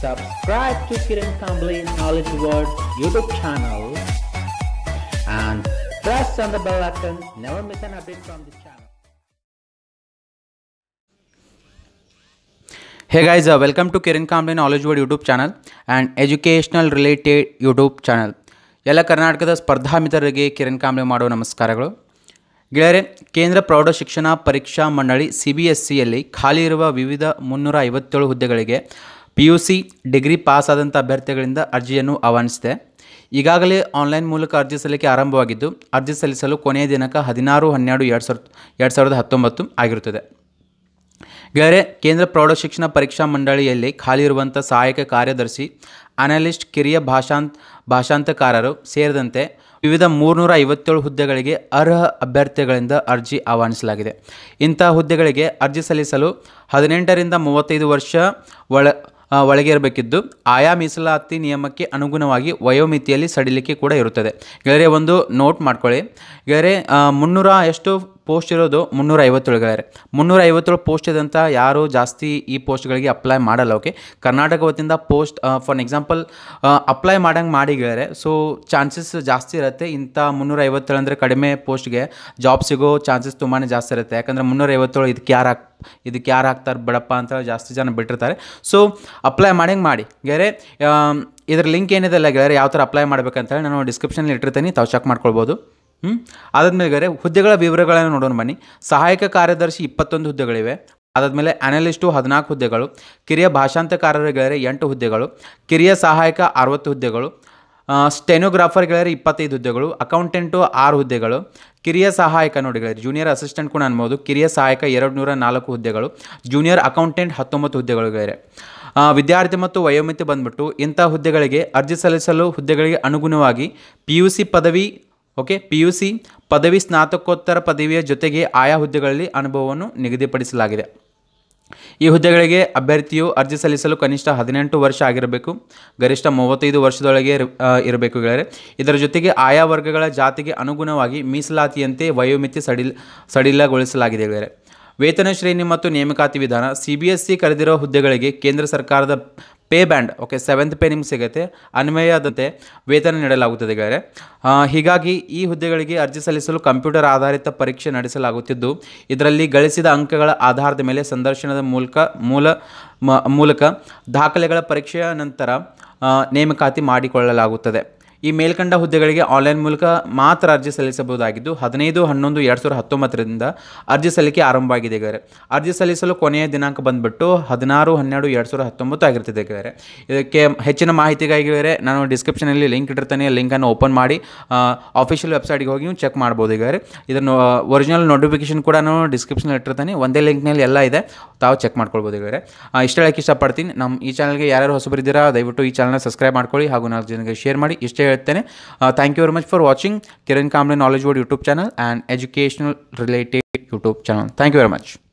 subscribe to Kiran Kambli Knowledge World YouTube channel and press on the bell icon. Never miss an update from the channel. Hey guys, uh, welcome to Kiran Kamble Knowledge World YouTube channel and educational related YouTube channel. ಎಲ್ಲ ಕರ್ನಾಟಕದ ಸ್ಪರ್ಧಾ ಮಿತ್ರರಿಗೆ ಕಿರಣ್ ಕಾಂಬ್ಳೆ ಮಾಡುವ ನಮಸ್ಕಾರಗಳು ಗೆಳೆಯರೆ ಕೇಂದ್ರ ಪ್ರೌಢ ಶಿಕ್ಷಣ ಪರೀಕ್ಷಾ ಮಂಡಳಿ ಸಿ ಬಿ ಎಸ್ ಸಿಯಲ್ಲಿ ಖಾಲಿ ಇರುವ ವಿವಿಧ ಮುನ್ನೂರ ಐವತ್ತೇಳು ಹುದ್ದೆಗಳಿಗೆ P U C degree pass ಆದಂಥ ಅಭ್ಯರ್ಥಿಗಳಿಂದ ಅರ್ಜಿಯನ್ನು ಆಹ್ವಾನಿಸಿದೆ ಈಗಾಗಲೇ ಆನ್ಲೈನ್ ಮೂಲಕ ಅರ್ಜಿ ಸಲ್ಲಿಕೆ ಆರಂಭವಾಗಿದ್ದು ಅರ್ಜಿ ಸಲ್ಲಿಸಲು ಕೊನೆಯ ದಿನಾಂಕ ಹದಿನಾರು ಹನ್ನೆರಡು ಎರಡು ಸಾವಿರದ ಎರಡು ಸಾವಿರದ ಹತ್ತೊಂಬತ್ತು ಆಗಿರುತ್ತದೆ ಗೆಳೆಯರೆ ಕೇಂದ್ರ ಪ್ರೌಢಶಿಕ್ಷಣ ಪರೀಕ್ಷಾ ಮಂಡಳಿಯಲ್ಲಿ ಖಾಲಿ ಇರುವಂಥ ಸಹಾಯಕ ಕಾರ್ಯದರ್ಶಿ ಅನಲಿಸ್ಟ್ ಕಿರಿಯ ಭಾಷಾಂತ್ ಭಾಷಾಂತಕಾರರು ಸೇರಿದಂತೆ ವಿವಿಧ ಮೂರುನೂರ ಐವತ್ತೇಳು ಹುದ್ದೆಗಳಿಗೆ ಅರ್ಹ ಅಭ್ಯರ್ಥಿಗಳಿಂದ ಅರ್ಜಿ ಆಹ್ವಾನಿಸಲಾಗಿದೆ ಇಂಥ ಹುದ್ದೆಗಳಿಗೆ ಅರ್ಜಿ ಸಲ್ಲಿಸಲು ಹದಿನೆಂಟರಿಂದ ಮೂವತ್ತೈದು ವರ್ಷ ಒಳ ಆ, ಒಳಗೆ ಇರಬೇಕಿದ್ದು ಆಯಾ ಮೀಸಲಾತಿ ನಿಯಮಕ್ಕೆ ಅನುಗುಣವಾಗಿ ವಯೋಮಿತಿಯಲ್ಲಿ ಸಡಿಲಿಕೆ ಕೂಡ ಇರುತ್ತದೆ ಗೆಳೆಯರೆ ಒಂದು ನೋಟ್ ಮಾಡ್ಕೊಳ್ಳಿ ಗೆಳೆಯರೆ ಆ, ಮುನ್ನೂರ ಎಷ್ಟು ಪೋಸ್ಟ್ ಇರೋದು ಮುನ್ನೂರ ಐವತ್ತೇಳು ಗೆಳೆಯರೆ ಮುನ್ನೂರ ಐವತ್ತೇಳು ಪೋಸ್ಟ್ ಇದಂಥ ಯಾರು ಜಾಸ್ತಿ ಈ ಪೋಸ್ಟ್ಗಳಿಗೆ ಅಪ್ಲೈ ಮಾಡಲ್ಲ ಓಕೆ ಕರ್ನಾಟಕ ವತಿಯಿಂದ ಪೋಸ್ಟ್ ಫಾರ್ ಎಕ್ಸಾಂಪಲ್ ಅಪ್ಲೈ ಮಾಡಂಗೆ ಮಾಡಿ ಗೆಳೆಯರೆ ಸೊ ಚಾನ್ಸಸ್ ಜಾಸ್ತಿ ಇರುತ್ತೆ ಇಂಥ ಮುನ್ನೂರ ಐವತ್ತೇಳು ಅಂದರೆ ಕಡಿಮೆ ಪೋಸ್ಟ್ಗೆ ಜಾಬ್ ಸಿಗೋ ಚಾನ್ಸಸ್ ತುಂಬಾ ಜಾಸ್ತಿ ಇರುತ್ತೆ ಯಾಕಂದರೆ ಮುನ್ನೂರ ಐವತ್ತೇಳು ಇದಕ್ಕೆ ಯಾರು ಹಾಕ್ ಇದಕ್ಕೆ ಯಾರು ಹಾಕ್ತಾರೆ ಬಿಡಪ್ಪ ಅಂತ ಜಾಸ್ತಿ ಜನ ಬಿಟ್ಟಿರ್ತಾರೆ ಸೊ ಅಪ್ಲೈ ಮಾಡಂಗೆ ಮಾಡಿ ಗೆರೆ ಇದ್ರ ಲಿಂಕ್ ಏನಿದೆ ಅಲ್ಲ ಗೆಳೆಯರೆ ಯಾವ ಥರ ಅಪ್ಲೈ ಮಾಡ್ಬೇಕಂತೇಳಿ ನಾನು ಡಿಸ್ಕ್ರಿಪ್ಷನಲ್ಲಿ ಇಟ್ಟಿರ್ತೀನಿ ತಾವು ಚೆಕ್ ಮಾಡ್ಕೊಳ್ಬೋದು ಹ್ಞೂ ಅದಾದ್ಮೇಲೆ ಗೆರೆ ಹುದ್ದೆಗಳ ವಿವರಗಳನ್ನು ನೋಡೋಣ ಬನ್ನಿ ಸಹಾಯಕ ಕಾರ್ಯದರ್ಶಿ ಇಪ್ಪತ್ತೊಂದು ಹುದ್ದೆಗಳಿವೆ ಅದಾದಮೇಲೆ ಅನಲಿಸ್ಟು ಹದಿನಾಲ್ಕು ಹುದ್ದೆಗಳು ಕಿರಿಯ ಭಾಷಾಂತಕಾರರುಗಳೇ ಎಂಟು ಹುದ್ದೆಗಳು ಕಿರಿಯ ಸಹಾಯಕ ಅರವತ್ತು ಹುದ್ದೆಗಳು ಸ್ಟೆನೋಗ್ರಾಫರ್ ಗೆಳೆಯರೆ ಇಪ್ಪತ್ತೈದು ಹುದ್ದೆಗಳು ಅಕೌಂಟೆಂಟು ಆರು ಹುದ್ದೆಗಳು ಕಿರಿಯ ಸಹಾಯಕ ನೋಡಿ ಗೆಳೆಯರೆ ಜೂನಿಯರ್ ಅಸಿಸ್ಟೆಂಟ್ ಕೂಡ ಅನ್ಬೋದು ಕಿರಿಯ ಸಹಾಯಕ ಎರಡು ನೂರ ನಾಲ್ಕು ಹುದ್ದೆಗಳು ಜೂನಿಯರ್ ಅಕೌಂಟೆಂಟ್ ಹತ್ತೊಂಬತ್ತು ಹುದ್ದೆಗಳು ಗೆಳೆಯರೆ ಆ, ವಿದ್ಯಾರ್ಥಿ ಮತ್ತು ವಯೋಮಿತಿ ಬಂದ್ಬಿಟ್ಟು ಇಂಥ ಹುದ್ದೆಗಳಿಗೆ ಅರ್ಜಿ ಸಲ್ಲಿಸಲು ಹುದ್ದೆಗಳಿಗೆ ಅನುಗುಣವಾಗಿ ಪಿ ಯು ಸಿ ಪದವಿ ಓಕೆ ಪಿ ಯು ಸಿ ಪದವಿ ಸ್ನಾತಕೋತ್ತರ ಪದವಿಯ ಜೊತೆಗೆ ಆಯಾ ಹುದ್ದೆಗಳಲ್ಲಿ ಅನುಭವವನ್ನು ನಿಗದಿಪಡಿಸಲಾಗಿದೆ ಈ ಹುದ್ದೆಗಳಿಗೆ ಅಭ್ಯರ್ಥಿಯು ಅರ್ಜಿ ಸಲ್ಲಿಸಲು ಕನಿಷ್ಠ ಹದಿನೆಂಟು ವರ್ಷ ಆಗಿರಬೇಕು ಗರಿಷ್ಠ ಮೂವತ್ತೈದು ವರ್ಷದೊಳಗೆ ಇರ- ಆ, ಇರಬೇಕು ಗೆಳೆಯರೆ ಇದರ ಜೊತೆಗೆ ಆಯಾ ವರ್ಗಗಳ ಜಾತಿಗೆ ಅನುಗುಣವಾಗಿ ಮೀಸಲಾತಿಯಂತೆ ವಯೋಮಿತಿ ಸಡಿಲ್ ಸಡಿಲಗೊಳಿಸಲಾಗಿದೆ ಗೆಳೆಯರೆ ವೇತನ ಶ್ರೇಣಿ ಮತ್ತು ನೇಮಕಾತಿ ವಿಧಾನ ಸಿ ಬಿ ಎಸ್ ಸಿ ಕರೆದಿರೋ ಹುದ್ದೆಗಳಿಗೆ ಕೇಂದ್ರ ಸರ್ಕಾರದ pay band okay seventh pay ನಿಮ್ಗೆ ಸಿಗುತ್ತೆ ಅನ್ವಯದಂತೆ ವೇತನ ನೀಡಲಾಗುತ್ತದೆ ಗೆಳೆಯರೆ ಆ, ಹೀಗಾಗಿ ಈ ಹುದ್ದೆಗಳಿಗೆ ಅರ್ಜಿ ಸಲ್ಲಿಸಲು ಕಂಪ್ಯೂಟರ್ ಆಧಾರಿತ ಪರೀಕ್ಷೆ ನಡೆಸಲಾಗುತ್ತಿದ್ದು ಇದರಲ್ಲಿ ಗಳಿಸಿದ ಅಂಕಗಳ ಆಧಾರದ ಮೇಲೆ ಸಂದರ್ಶನದ ಮೂಲಕ ಮೂಲ ಮ- ಮೂಲಕ ದಾಖಲೆಗಳ ಪರೀಕ್ಷೆಯ ನಂತರ ಆ, ನೇಮಕಾತಿ ಮಾಡಿಕೊಳ್ಳಲಾಗುತ್ತದೆ ಈ ಮೇಲ್ಕಂಡ ಹುದ್ದೆಗಳಿಗೆ ಆನ್ಲೈನ್ ಮೂಲಕ ಮಾತ್ರ ಅರ್ಜಿ ಸಲ್ಲಿಸಬಹುದಾಗಿದ್ದು ಹದಿನೈದು ಹನ್ನೊಂದು ಎರಡು ಸಾವಿರದ ಹತ್ತೊಂಬತ್ತರಿಂದ ಅರ್ಜಿ ಸಲ್ಲಿಕೆ ಆರಂಭವಾಗಿದೆ ಗೆರೆ ಅರ್ಜಿ ಸಲ್ಲಿಸಲು ಕೊನೆಯ ದಿನಾಂಕ ಬಂದ್ಬಿಟ್ಟು ಹದಿನಾರು ಹನ್ನೆರಡು ಎರಡು ಸಾವಿರದ ಹತ್ತೊಂಬತ್ತು ಆಗಿರ್ತದೆ ಗೆರೆ ಇದಕ್ಕೆ ಹೆಚ್ಚಿನ ಮಾಹಿತಿಗಾಗಿ ಗೆರೆ ನಾನು ಡಿಸ್ಕ್ರಿಪ್ಷನಲ್ಲಿ ಲಿಂಕ್ ಇಟ್ಟಿರ್ತಾನೆ ಲಿಂಕನ್ನು ಓಪನ್ ಮಾಡಿ ಆಫಿಷಿಯಲ್ ವೆಬ್ಸೈಟ್ಗೆ ಹೋಗಿ ನೀವು ಚೆಕ್ ಮಾಡ್ಬೋದು ಗೆರೆ ಇದನ್ನು ಒರಿಜಿನಲ್ ನೋಟಿಫಿಕೇಶನ್ ಕೂಡ ನಾನು ಡಿಸ್ಕ್ರಿಪ್ಷನಲ್ಲಿ ಇಟ್ಟಿರ್ತಾನೆ ಒಂದೇ ಲಿಂಕ್ನಲ್ಲಿ ಎಲ್ಲ ಇದೆ ತಾವು ಚೆಕ್ ಮಾಡ್ಕೊಳ್ಬೋದು ಗೆರೆ ಇಷ್ಟ ಹೇಳಕ್ಕೆ ಇಷ್ಟಪಡ್ತೀನಿ ನಮ್ಮ ಈ ಚಾನಲ್ಗೆ ಯಾರ್ಯಾರು ಹೊಸಬರಿದ್ದೀರಾ ದಯವಿಟ್ಟು ಈ ಚಾನಲ್ನ ಸಬ್ಸ್ಕ್ರೈಬ್ ಮಾಡ್ಕೊಳ್ಳಿ ಹಾಗೂ ನಾಲ್ಕು ಜನರಿಗೆ ಶೇರ್ ಮಾಡಿ ಇಷ್ಟೇ ಹೇಳ್ತೇನೆ thank you very much for watching Kiran Kamble knowledge board YouTube channel and educational related YouTube channel thank you very much